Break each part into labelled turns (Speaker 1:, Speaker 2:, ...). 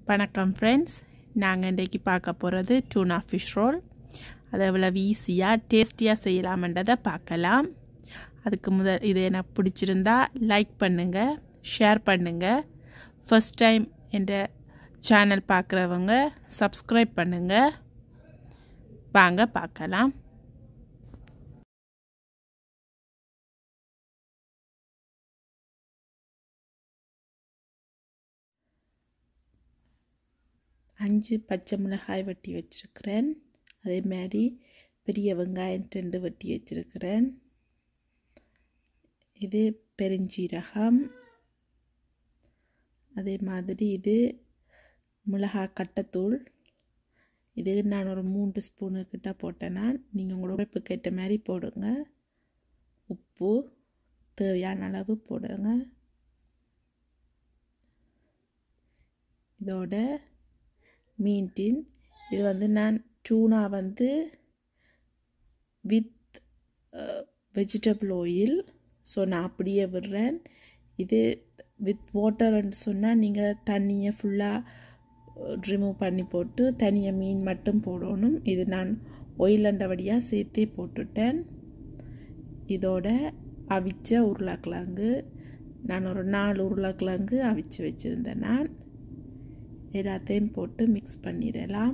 Speaker 1: வணக்கம் ஃப்ரெண்ட்ஸ் நாங்கள் இன்றைக்கு பார்க்க போகிறது டூனா ஃபிஷ் ரோல் அதை எவ்வளவு ஈஸியாக டேஸ்டியாக செய்யலாமன்றதை பார்க்கலாம் அதுக்கு முதல் இது எனக்கு பிடிச்சிருந்தா லைக் பண்ணுங்கள் ஷேர் பண்ணுங்கள் ஃபஸ்ட் டைம் என்ற சேனல் பார்க்குறவங்க சப்ஸ்கிரைப் பண்ணுங்கள் வாங்க பார்க்கலாம் அஞ்சு பச்சை மிளகாய் வெட்டி வச்சுருக்கிறேன் அதே மாதிரி பெரிய வெங்காயம் ரெண்டு வெட்டி வச்சுருக்கிறேன் இது பெருஞ்சீரகம் அதே மாதிரி இது மிளகாய் கட்டத்தூள் இது நான் ஒரு மூன்று ஸ்பூனு கிட்ட போட்டேன்னா நீங்கள் உங்களோட உழைப்புக்கு ஏற்ற மாதிரி போடுங்க உப்பு தேவையான அளவு போடுங்க இதோட மீன் டின் இது வந்து நான் டூனா வந்து வித் வெஜிடபிள் ஆயில் ஸோ நான் அப்படியே விடுறேன் இது வித் வாட்டர்ன்னு சொன்னால் நீங்கள் தண்ணியை ஃபுல்லாக ரிமூவ் பண்ணி போட்டு தனியாக மீன் மட்டும் போடணும் இது நான் ஒயிலண்டபடியாக சேர்த்தே போட்டுட்டேன் இதோட அவிச்ச உருளைக்கிழங்கு நான் ஒரு நாலு உருளைக்கிழங்கு அவிச்சு வச்சுருந்தேன் நான் எல்லாத்தையும் போட்டு மிக்ஸ் பண்ணிடலாம்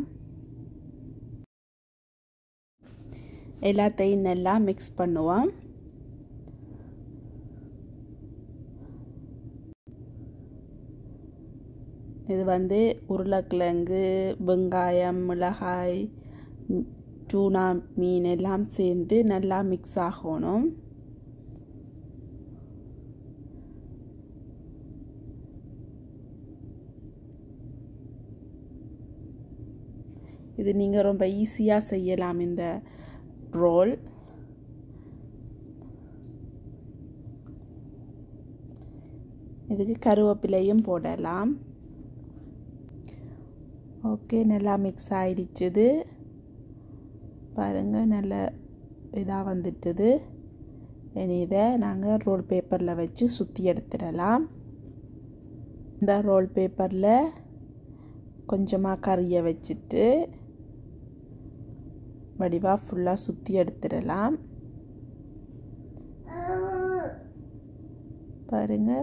Speaker 1: எல்லாத்தையும் நல்லா மிக்ஸ் பண்ணுவோம் இது வந்து உருளைக்கிழங்கு வெங்காயம் மிளகாய் டூனா மீன் எல்லாம் சேர்ந்து நல்லா மிக்ஸ் ஆகணும் இது நீங்கள் ரொம்ப ஈஸியாக செய்யலாம் இந்த ரோல் இதுக்கு கருவேப்பிலையும் போடலாம் ஓகே நல்லா மிக்ஸ் ஆகிடுச்சுது பாருங்கள் நல்ல இதாக வந்துட்டுது இனி இதை நாங்கள் ரோல் பேப்பரில் வச்சு சுற்றி எடுத்துடலாம் இந்த ரோல் பேப்பரில் கொஞ்சமாக கறியை வச்சுட்டு வடிவாக ஃபுல்லாக சுற்றி எடுத்துடலாம் பாருங்க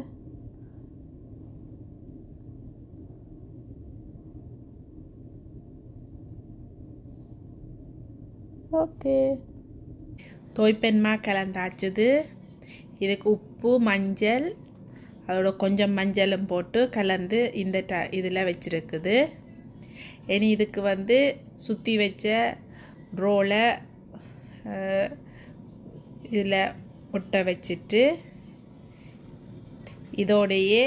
Speaker 1: ஓகே தோய்ப்பென்மா கலந்தாச்சுது இதுக்கு உப்பு மஞ்சள் அதோட கொஞ்சம் மஞ்சளும் போட்டு கலந்து இந்த ட இதில் வச்சுருக்குது இனி இதுக்கு வந்து சுற்றி வச்ச ரோலை இதில் ஒட்ட வச்சுட்டு இதோடையே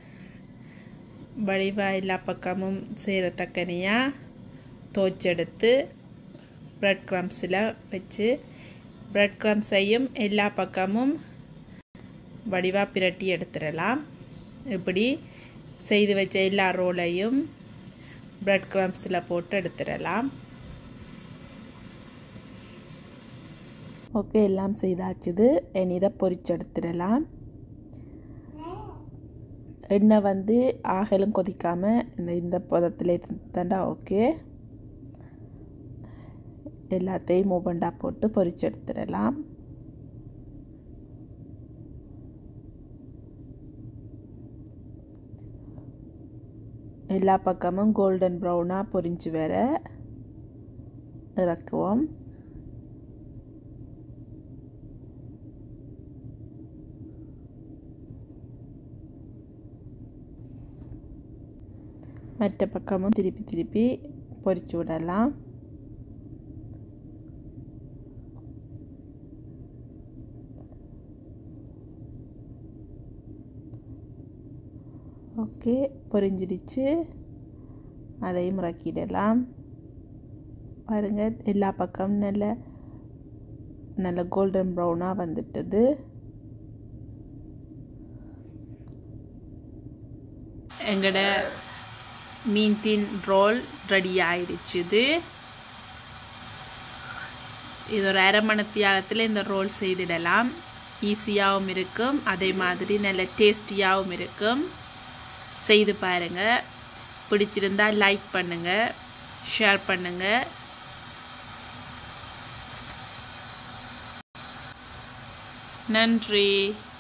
Speaker 1: வடிவாக எல்லா பக்கமும் சேரத்தக்கனையாக தோச்செடுத்து ப்ரெட் க்ரம்ஸில் வச்சு ப்ரெட் க்ரம்ஸையும் எல்லா பக்கமும் வடிவாக பிரட்டி எடுத்துடலாம் இப்படி செய்து வச்ச எல்லா ரோலையும் ப்ரெட் க்ரம்ஸில் போட்டு எடுத்துடலாம் ஓகே எல்லாம் செய்தாச்சுது இனி இதை பொரிச்செடுத்துடலாம் எண்ணெய் வந்து ஆகலும் கொதிக்காமல் இந்த இந்த பதத்தில் இருந்தாண்டா ஓகே எல்லாத்தையும் ஒவ்வொண்டா போட்டு பொரிச்செடுத்துடலாம் எல்லா பக்கமும் கோல்டன் ப்ரௌனாக பொரிஞ்சு வர இறக்குவோம் மற்ற பக்கமும் திருப்பி திருப்பி பொரிச்சு விடலாம் ஓகே பொரிஞ்சிடுச்சு அதையும் இறக்கிடலாம் பாருங்கள் எல்லா பக்கமும் நல்ல நல்ல கோல்டன் ப்ரௌனாக வந்துட்டது எங்களோட மீன் டின் ரோல் ரெடி ஆயிடுச்சுது இது ஒரு அரை மணி தியாகத்தில் இந்த ரோல் செய்திடலாம் ஈஸியாகவும் இருக்கும் அதே மாதிரி நல்ல டேஸ்டியாகவும் இருக்கும் செய்து பாருங்கள் பிடிச்சிருந்தா லைக் பண்ணுங்கள் ஷேர் பண்ணுங்கள் நன்றி